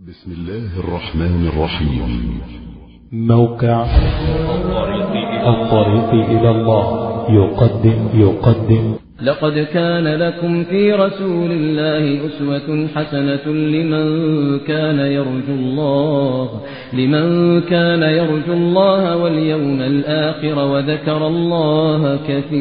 بسم الله الرحمن الرحيم موقع الطريق إلى الله يقدم يقدم لقد كان لكم في رسول الله أسوة حسنة لمن كان يرجو الله لمن كان يرجو الله واليوم الآخر وذكر الله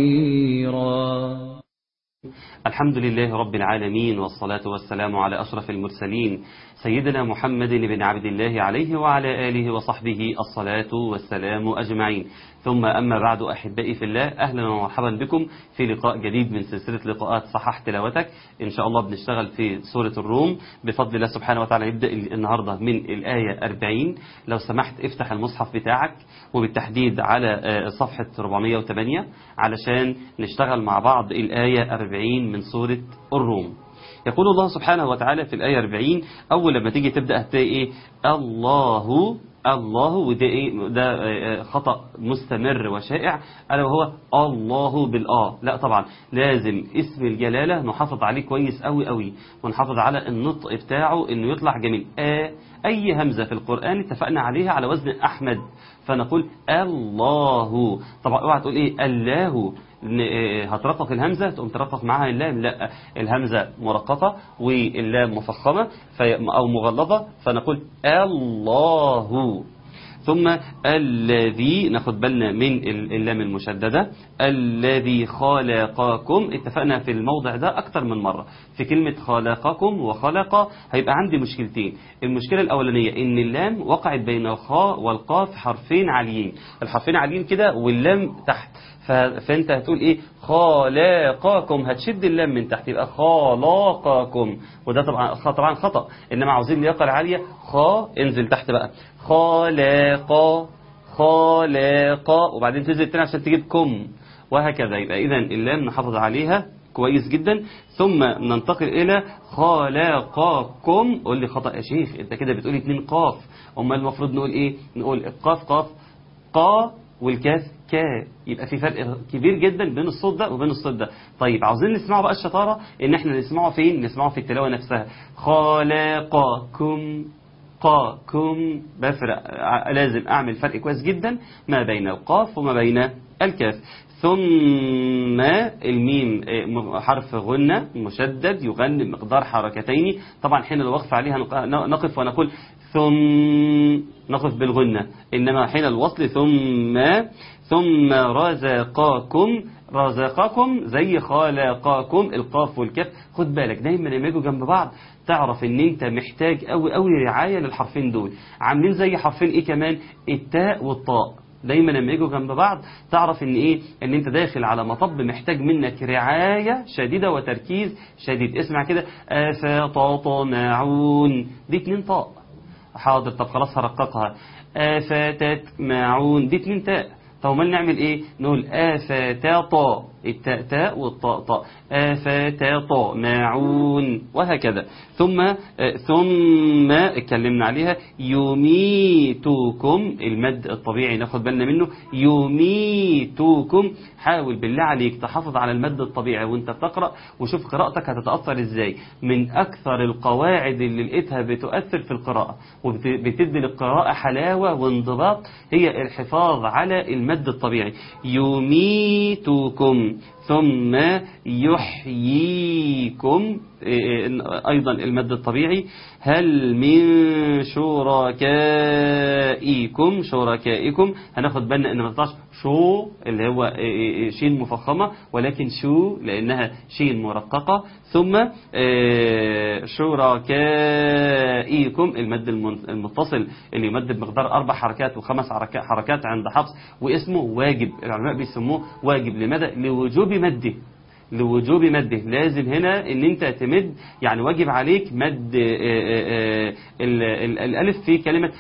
كثيرا الحمد لله رب العالمين والصلاة والسلام على أشرف المرسلين سيدنا محمد بن عبد الله عليه وعلى آله وصحبه الصلاة والسلام أجمعين ثم أما بعد أحبائي في الله أهلا ومرحبا بكم في لقاء جديد من سلسلة لقاءات صحح تلاوتك إن شاء الله بنشتغل في سورة الروم بفضل الله سبحانه وتعالى نبدأ النهاردة من الآية 40 لو سمحت افتح المصحف بتاعك وبالتحديد على صفحة 408 علشان نشتغل مع بعض الآية 40 من سورة الروم يقول الله سبحانه وتعالى في الآية 40 أول لما تيجي تبدأ هتلاقي إيه الله الله وده إيه ده خطأ مستمر وشائع ألا وهو الله بالآ لا طبعا لازم اسم الجلالة نحافظ عليه كويس قوي قوي ونحافظ على النطق بتاعه إنه يطلع جميل آ أي همزة في القرآن اتفقنا عليها على وزن أحمد فنقول الله طبعا اوعى تقول ايه الله هترقق الهمزة تقوم ترقق معاها اللام لا الهمزة مرققة واللام مفخمة أو مغلظة فنقول الله ثم الذي ناخد بالنا من اللام المشددة الذي خلقكم اتفقنا في الموضع ده أكتر من مرة في كلمة خلقكم وخلق هيبقى عندي مشكلتين المشكلة الأولانية إن اللام وقعت بين الخاء والقاف حرفين عاليين الحرفين عاليين كده واللام تحت فانت هتقول ايه خلاقاكم هتشد اللام من تحت يبقى خلاقاكم وده طبعا طبعا خطا انما عاوزين لياقه العاليه خا انزل تحت بقى خلاقا خلاقا وبعدين تنزل تاني عشان تجيب كم وهكذا يبقى اذا اللام نحافظ عليها كويس جدا ثم ننتقل الى خلاقاكم قول لي خطا يا شيخ انت كده بتقول اتنين قاف امال المفروض نقول ايه نقول القاف قاف قا والكاف كا يبقى في فرق كبير جدا بين الصوت ده وبين الصوت ده طيب عاوزين نسمعه بقى الشطارة ان احنا نسمعه فين نسمعه في التلاوة نفسها خلقكم قاكم بفرق لازم اعمل فرق كويس جدا ما بين القاف وما بين الكاف ثم الميم حرف غنة مشدد يغني بمقدار حركتين طبعا حين الوقف عليها نقف ونقول ثم نقف بالغنة إنما حين الوصل ثم ثم رزقاكم رزقاكم زي خلقاكم القاف والكاف خد بالك دايما لما يجوا جنب بعض تعرف ان انت محتاج قوي قوي رعاية للحرفين دول عاملين زي حرفين ايه كمان التاء والطاء دايما لما يجوا جنب بعض تعرف ان ايه ان انت داخل على مطب محتاج منك رعاية شديدة وتركيز شديد اسمع كده أفتطمعون دي اتنين طاء حاضر طب خلاص هرققها أفتتمعون دي اتنين تاء طب امال نعمل ايه نقول أفتطا التاء تاء والطاء طاء أفتطا معون وهكذا ثم ثم اتكلمنا عليها يميتكم المد الطبيعي ناخد بالنا منه يميتكم حاول بالله عليك تحافظ على المد الطبيعي وانت بتقرأ وشوف قراءتك هتتأثر ازاي من أكثر القواعد اللي لقيتها بتؤثر في القراءة وبتدي للقراءة حلاوة وانضباط هي الحفاظ على المد الطبيعي يميتكم ثم يحييكم أيضا المد الطبيعي هل من شركائكم شركائكم هناخد بالنا ان ما تطلعش شو اللي هو شين مفخمة ولكن شو لأنها شين مرققة ثم شركائكم المد المتصل اللي يمد بمقدار أربع حركات وخمس حركات عند حفص واسمه واجب العلماء بيسموه واجب لماذا لوجوب مده لوجوب مده لازم هنا ان انت تمد يعني واجب عليك مد الالف في كلمة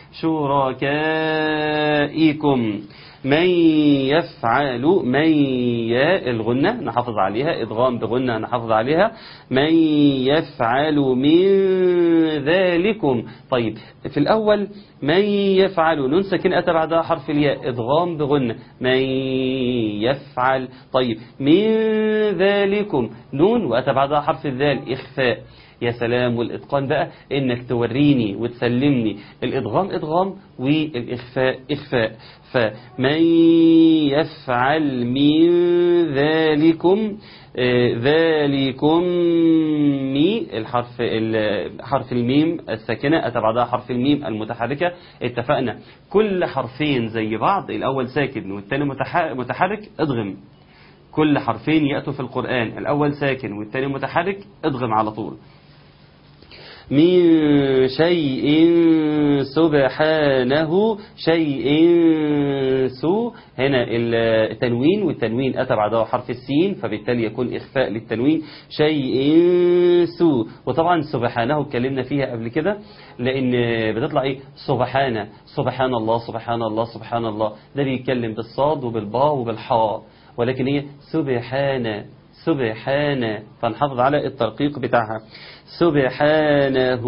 شركائكم من يفعل من يا الغنة نحافظ عليها إدغام بغنة نحافظ عليها من يفعل من ذلكم طيب في الأول من يفعل نون ساكن أتى بعدها حرف الياء إدغام بغنة من يفعل طيب من ذلكم نون وأتى بعدها حرف الذال إخفاء يا سلام والإتقان بقى إنك توريني وتسلمني الإدغام إدغام والإخفاء إخفاء فمن يفعل من ذلكم آه، ذلكم مي الحرف ال- حرف الميم الساكنة أتى بعدها حرف الميم المتحركة اتفقنا كل حرفين زي بعض الأول ساكن والتاني متح- متحرك ادغم كل حرفين يأتوا في القرآن الأول ساكن والتاني متحرك ادغم على طول من شيء سبحانه شيء سو هنا التنوين والتنوين أتى بعده حرف السين فبالتالي يكون إخفاء للتنوين شيء سو وطبعا سبحانه اتكلمنا فيها قبل كده لأن بتطلع إيه سبحانه سبحان الله سبحان الله سبحان الله ده بيتكلم بالصاد وبالباء وبالحاء ولكن هي سبحانه سبحانه فنحافظ على الترقيق بتاعها سبحانه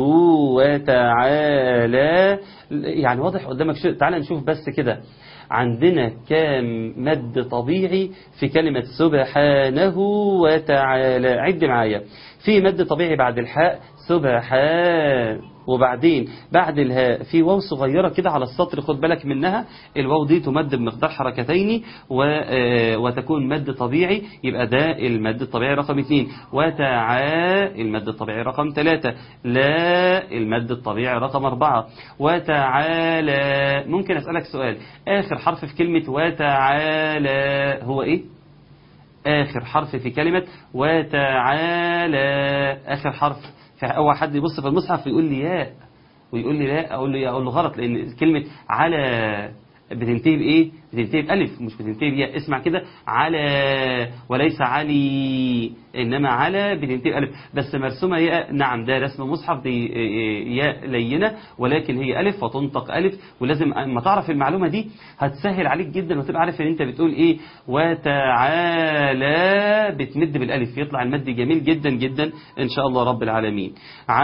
وتعالى يعني واضح قدامك شيء تعالى نشوف بس كده عندنا كام مد طبيعي في كلمة سبحانه وتعالى عد معايا في مد طبيعي بعد الحاء سبحان وبعدين بعد الهاء في واو صغيرة كده على السطر خد بالك منها الواو دي تمد بمقدار حركتين و... آه، وتكون مد طبيعي يبقى ده المد الطبيعي رقم اثنين وتعا المد الطبيعي رقم ثلاثة لا المد الطبيعي رقم أربعة وتعالى ممكن أسألك سؤال آخر حرف في كلمة وتعالى هو إيه؟ آخر حرف في كلمة وتعالى آخر حرف فأول حد يبص في المصحف يقول لي ياء ويقول لي لا أقول له أقول له غلط لأن كلمة على بتنتهي بإيه؟ بتنتهي بألف مش بتنتهي بياء اسمع كده على وليس علي إنما على بتنتهي بألف بس مرسومة ياء نعم ده رسم مصحف دي ياء لينة ولكن هي ألف وتنطق ألف ولازم أما تعرف المعلومة دي هتسهل عليك جدا وتبقى عارف إن أنت بتقول إيه وتعالى بتمد بالألف يطلع المد جميل جدا جدا إن شاء الله رب العالمين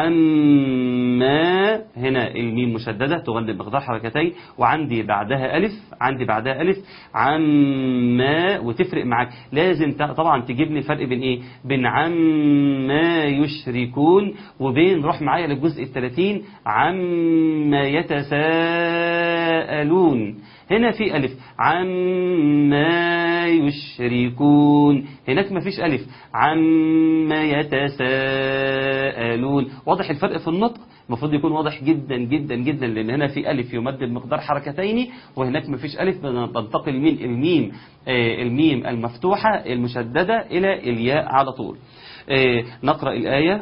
عما هنا الميم مشددة تغني بمقدار حركتين وعندي بعدها ألف عندي بعدها ألف عما وتفرق معاك لازم ت- طبعا تجيب لي فرق بين إيه بين عما يشركون وبين روح معايا للجزء الثلاثين عما يتساءلون هنا في ألف عما يشركون هناك ما فيش ألف عما يتساءلون واضح الفرق في النطق المفروض يكون واضح جدا جدا جدا لأن هنا في ألف يمد بمقدار حركتين وهناك ما فيش ألف تنتقل من الميم آه، الميم المفتوحة المشددة إلى الياء على طول آه، نقرأ الآية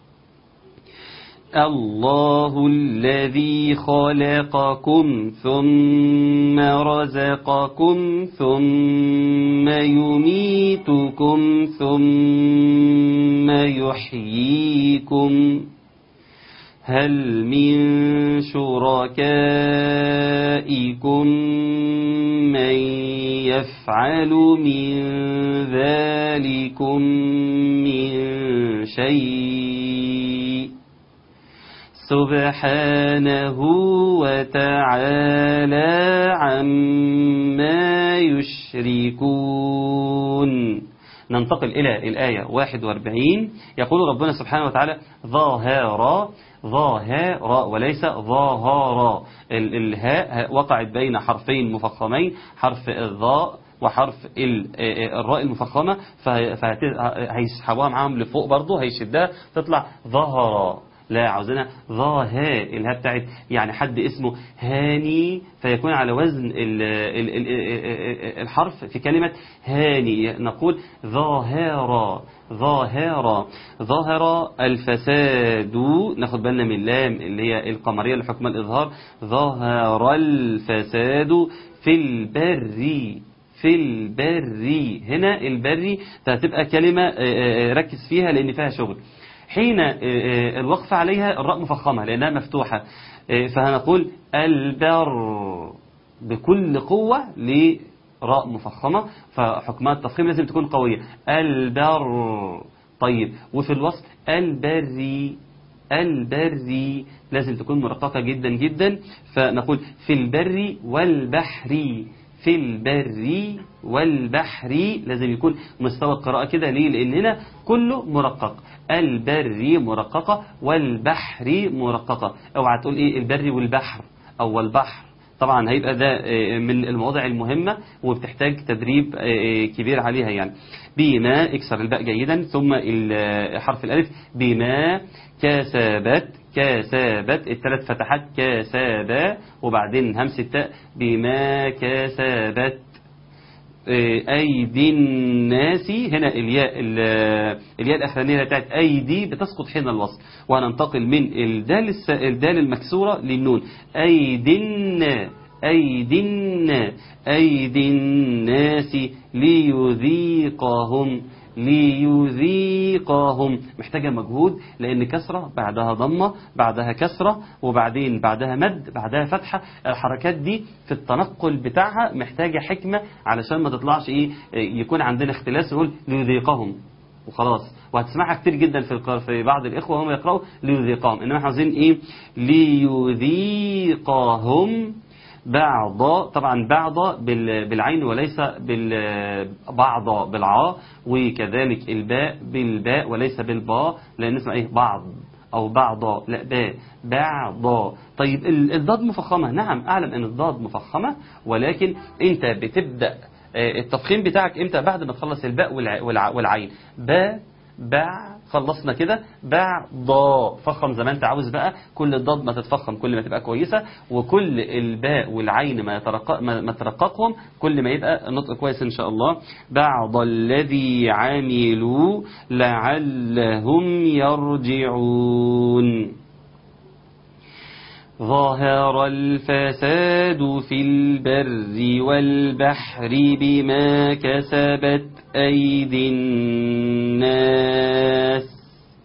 الله الذي خلقكم ثم رزقكم ثم يميتكم ثم يحييكم هل من شركائكم من يفعل من ذلكم من شيء سبحانه وتعالى عما يشركون ننتقل إلى الآية 41 يقول ربنا سبحانه وتعالى ظاهرا ظاهرا وليس ظاهرا ال- الهاء وقعت بين حرفين مفخمين حرف الظاء وحرف ال- الراء المفخمة فهيسحبوها معاهم لفوق برضه هيشدها تطلع ظهرا لا عاوزينها ظاها الها بتاعت يعني حد اسمه هاني فيكون على وزن ال ال ال الحرف في كلمة هاني نقول ظاهرا ظاهرا ظاهر الفساد ناخد بالنا من اللام اللي هي القمرية لحكم الإظهار ظاهر الفساد في البر في البر هنا البري هتبقى كلمة آه، آه، ركز فيها لأن فيها شغل حين آه، آه، الوقف عليها الراء مفخمة لأنها مفتوحة آه، فهنقول البر بكل قوة لراء مفخمة فحكمها التفخيم لازم تكون قوية البر طيب وفي الوصف البري البري لازم تكون مرققة جدا جدا فنقول في البر والبحر في البر والبحر لازم يكون مستوى القراءة كده ليه لأن هنا كله مرقق البر مرققة والبحر مرققة اوعى تقول ايه البر والبحر او والبحر طبعا هيبقى ده من المواضع المهمة وبتحتاج تدريب كبير عليها يعني بما اكسر الباء جيدا ثم حرف الالف بما كسبت كسبت الثلاث فتحات كسبا وبعدين همس التاء بما كسبت أيدي الناس هنا الياء الياء الأخرانية بتاعت أيدي بتسقط حين الوصل وهننتقل من الدال الدال المكسورة للنون أيدي أيدي أيدي الناس ليذيقهم ليذيقهم محتاجة مجهود لأن كسرة بعدها ضمة بعدها كسرة وبعدين بعدها مد بعدها فتحة الحركات دي في التنقل بتاعها محتاجة حكمة علشان ما تطلعش إيه يكون عندنا اختلاس نقول ليذيقهم وخلاص وهتسمعها كتير جدا في في بعض الإخوة هم يقرأوا ليذيقهم إنما احنا عاوزين إيه ليذيقهم بعض طبعا بعض بالعين وليس بعض بالعاء وكذلك الباء بالباء وليس بالباء لأن اسمها ايه بعض أو بعض لا باء بعض طيب الضاد مفخمة نعم أعلم أن الضاد مفخمة ولكن أنت بتبدأ التفخيم بتاعك امتى بعد ما تخلص الباء والعين باء باع خلصنا كده باع ضاء فخم زي ما انت عاوز بقى كل الضاد ما تتفخم كل ما تبقى كويسة وكل الباء والعين ما, يترقق ما ترققهم كل ما يبقى النطق كويس ان شاء الله بعض الذي عملوا لعلهم يرجعون ظهر الفساد في البر والبحر بما كسبت أيدي الناس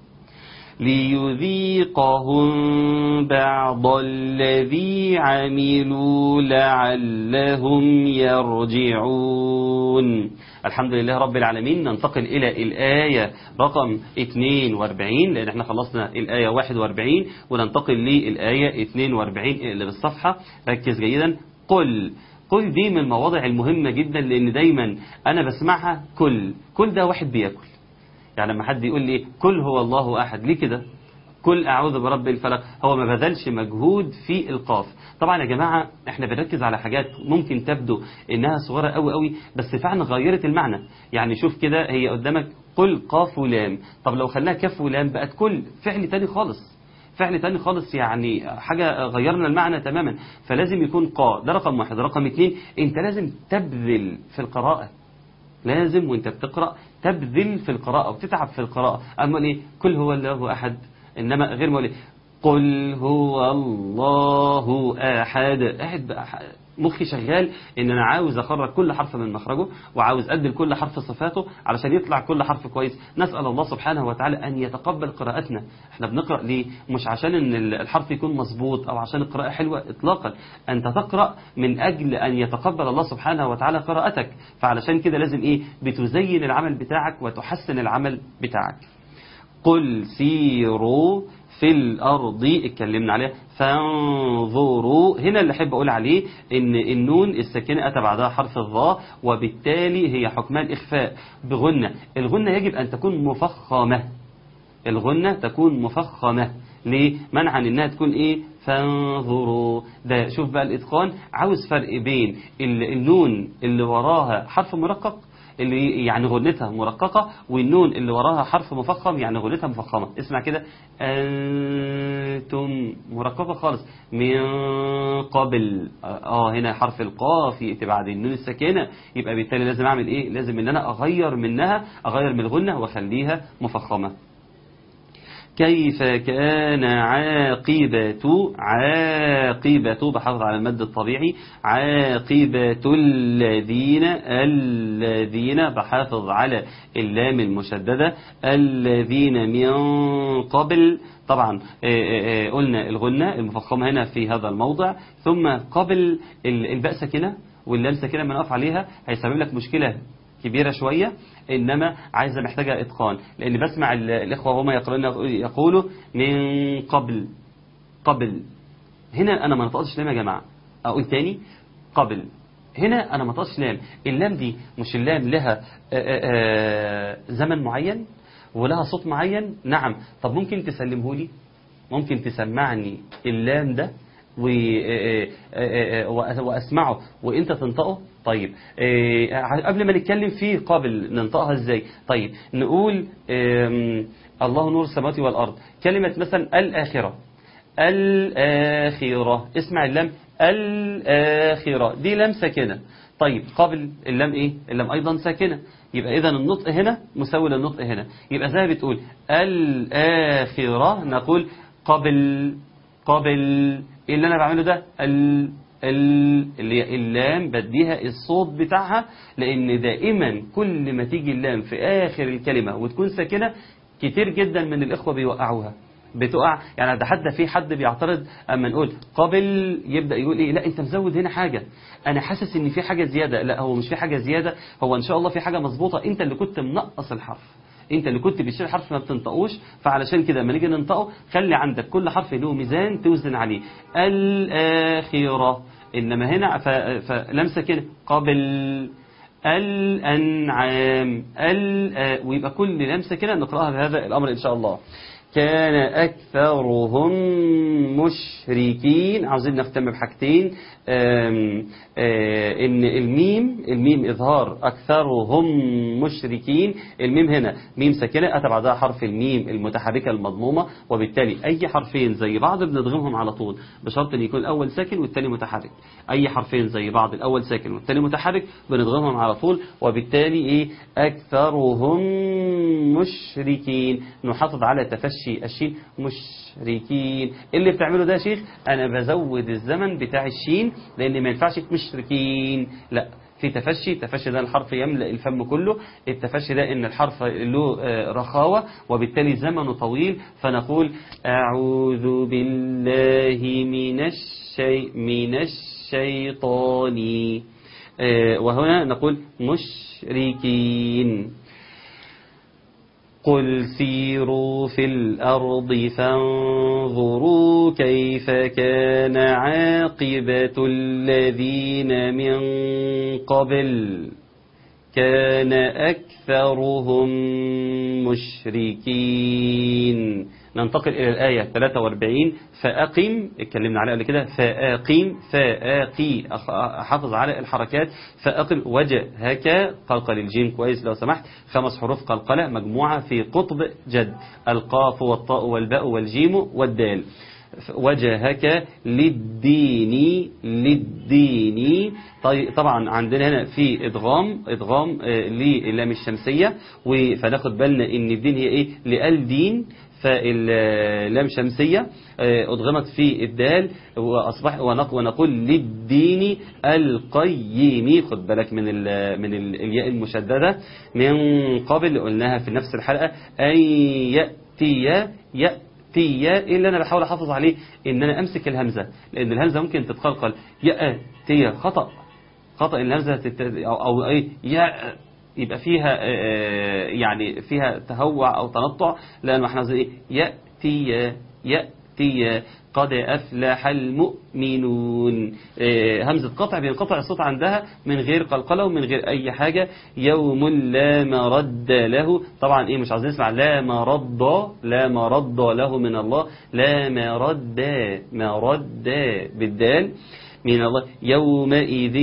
ليذيقهم بعض الذي عملوا لعلهم يرجعون الحمد لله رب العالمين ننتقل إلى الآية رقم 42 لأن احنا خلصنا الآية 41 وننتقل للآية 42 اللي بالصفحة ركز جيدا قل قل دي من المواضع المهمة جدا لأن دايما أنا بسمعها كل كل ده واحد بياكل يعني لما حد يقول لي كل هو الله أحد ليه كده كل أعوذ برب الفلق هو ما بذلش مجهود في القاف طبعا يا جماعة احنا بنركز على حاجات ممكن تبدو انها صغيرة قوي قوي بس فعلا غيرت المعنى يعني شوف كده هي قدامك قل قاف ولام طب لو خلناها كاف ولام بقت كل فعل تاني خالص فعل تاني خالص يعني حاجة غيرنا المعنى تماما فلازم يكون قا ده رقم واحد رقم اتنين انت لازم تبذل في القراءة لازم وانت بتقرأ تبذل في القراءة وتتعب في القراءة أما ايه كل هو الله أحد إنما غير ما قل هو الله أحد أحد بقى مخي شغال ان انا عاوز اخرج كل حرف من مخرجه وعاوز ادي لكل حرف صفاته علشان يطلع كل حرف كويس نسال الله سبحانه وتعالى ان يتقبل قراءتنا احنا بنقرا ليه مش عشان ان الحرف يكون مظبوط او عشان القراءه حلوه اطلاقا انت تقرا من اجل ان يتقبل الله سبحانه وتعالى قراءتك فعلشان كده لازم ايه بتزين العمل بتاعك وتحسن العمل بتاعك قل سيروا في الأرض اتكلمنا عليها فانظروا هنا اللي أحب أقول عليه إن النون الساكنة أتى بعدها حرف الظاء وبالتالي هي حكمان إخفاء بغنة الغنة يجب أن تكون مفخمة الغنة تكون مفخمة ليه؟ منعا إنها تكون إيه فانظروا ده شوف بقى الإتقان عاوز فرق بين النون اللي وراها حرف مرقق اللي يعني غنتها مرققة والنون اللي وراها حرف مفخم يعني غنتها مفخمة اسمع كده أنتم مرققة خالص من قبل اه هنا حرف القاف يأتي بعد النون الساكنة يبقى بالتالي لازم اعمل ايه لازم ان انا اغير منها اغير من الغنة واخليها مفخمة كيف كان عاقبة عاقبة بحافظ على المد الطبيعي عاقبة الذين الذين بحافظ على اللام المشددة الذين من قبل طبعا قلنا الغنة المفخمة هنا في هذا الموضع ثم قبل الباء ساكنة واللام ساكنة ما نقف عليها هيسبب لك مشكلة كبيرة شوية إنما عايزة محتاجة إتقان لأن بسمع الإخوة وهم يقولون يقولوا من قبل قبل هنا أنا ما نطقتش ليه يا جماعة أقول تاني قبل هنا انا ما طقش لام اللام دي مش اللام لها آآ آآ زمن معين ولها صوت معين نعم طب ممكن تسلمه لي ممكن تسمعني اللام ده و- آه، آه، آه، واسمعه وانت تنطقه طيب آه، قبل ما نتكلم فيه قابل ننطقها ازاي طيب نقول آم، الله نور السماوات والارض كلمة مثلا الاخرة الاخرة اسمع اللام الاخرة دي لام ساكنة طيب قابل اللام ايه اللام ايضا ساكنة يبقى اذا النطق هنا مساوي للنطق هنا يبقى زي ما بتقول الاخرة نقول قبل قبل ايه اللي انا بعمله ده ال ال اللي هي اللام بديها الصوت بتاعها لان دائما كل ما تيجي اللام في اخر الكلمة وتكون ساكنة كتير جدا من الاخوة بيوقعوها بتقع يعني ده حتى في حد بيعترض اما نقول قبل يبدا يقول ايه لا انت مزود هنا حاجه انا حاسس ان في حاجه زياده لا هو مش في حاجه زياده هو ان شاء الله في حاجه مظبوطه انت اللي كنت منقص الحرف انت اللي كنت بتشيل حرف ما بتنطقوش فعلشان كده لما نيجي ننطقه خلي عندك كل حرف له ميزان توزن عليه الاخره انما هنا ف- فلمسه كده قبل الأنعام ال ويبقى كل لمسة كده نقرأها بهذا الأمر إن شاء الله كان أكثرهم مشركين عاوزين نختم بحاجتين آم، آه، إن الميم الميم إظهار أكثرهم مشركين الميم هنا ميم ساكنة أتى بعدها حرف الميم المتحركة المضمومة وبالتالي أي حرفين زي بعض بندغمهم على طول بشرط أن يكون الأول ساكن والثاني متحرك أي حرفين زي بعض الأول ساكن والثاني متحرك بندغمهم على طول وبالتالي إيه أكثرهم مشركين نحافظ على تفشي الشين مشركين اللي بتعمله ده يا شيخ أنا بزود الزمن بتاع الشين لأن ما ينفعش مشركين لا في تفشي تفشي ده الحرف يملأ الفم كله التفشي ده ان الحرف له آه، رخاوة وبالتالي زمنه طويل فنقول أعوذ بالله من الشيء من الشيطان آه، وهنا نقول مشركين قل سيروا في الأرض فانظروا كيف كان عاقبة الذين من قبل كان أكثرهم مشركين ننتقل إلى الآية 43 فأقم اتكلمنا عليها قبل كده فأقم فأقي أخ- أحافظ على الحركات فأقم وجهك قلقل الجيم كويس لو سمحت خمس حروف قلقلة مجموعة في قطب جد القاف والطاء والباء والجيم والدال وجهك للدين للدين طي- طبعا عندنا هنا في ادغام ادغام آه، للام الشمسيه و- فناخد بالنا ان الدين هي ايه للدين فاللام شمسيه آه، ادغمت في الدال واصبح ونق- ونقول للدين القيم خد بالك من ال من ال الياء المشدده من قبل قلناها في نفس الحلقه ان ياتي ياتي ايه اللي انا بحاول احافظ عليه ان انا امسك الهمزه لان الهمزه ممكن تتقلقل ياتي خطا خطا ان الهمزه تت... او, أو ايه يا يبقى فيها آه، يعني فيها تهوع او تنطع لان احنا عايزين ايه ياتي ياتي قد افلح المؤمنون آه، همزه قطع بينقطع الصوت عندها من غير قلقله ومن غير اي حاجه يوم لا مرد له طبعا ايه مش عايزين نسمع لا مرد لا مرد له من الله لا مرد مرد بالدال من الله يومئذ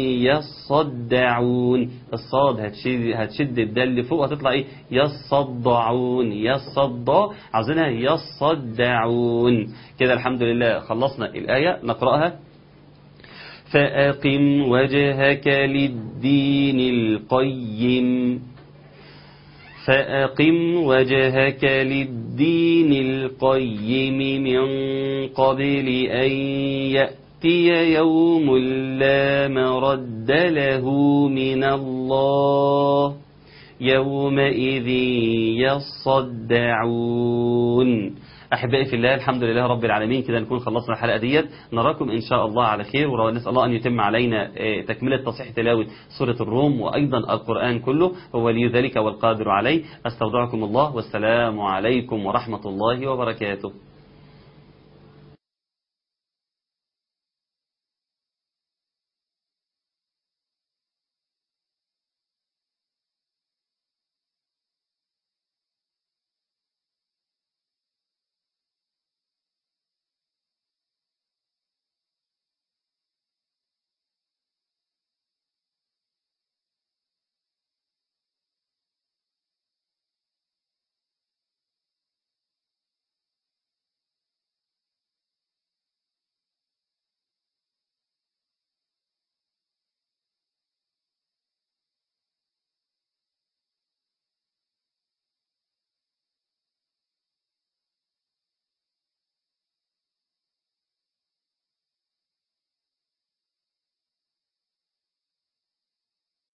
يصدعون الصاد هتشد, هتشد الدال لفوق هتطلع ايه يصدعون يصد عاوزينها يصدعون كده الحمد لله خلصنا الآية نقرأها فأقم وجهك للدين القيم فأقم وجهك للدين القيم من قبل أن يأتي يوم لا مرد له من الله يومئذ يصدعون أحبائي في الله الحمد لله رب العالمين كده نكون خلصنا الحلقة ديت نراكم إن شاء الله على خير ونسأل الله أن يتم علينا آه، تكملة تصحيح تلاوة سورة الروم وأيضا القرآن كله هو ولي ذلك والقادر عليه أستودعكم الله والسلام عليكم ورحمة الله وبركاته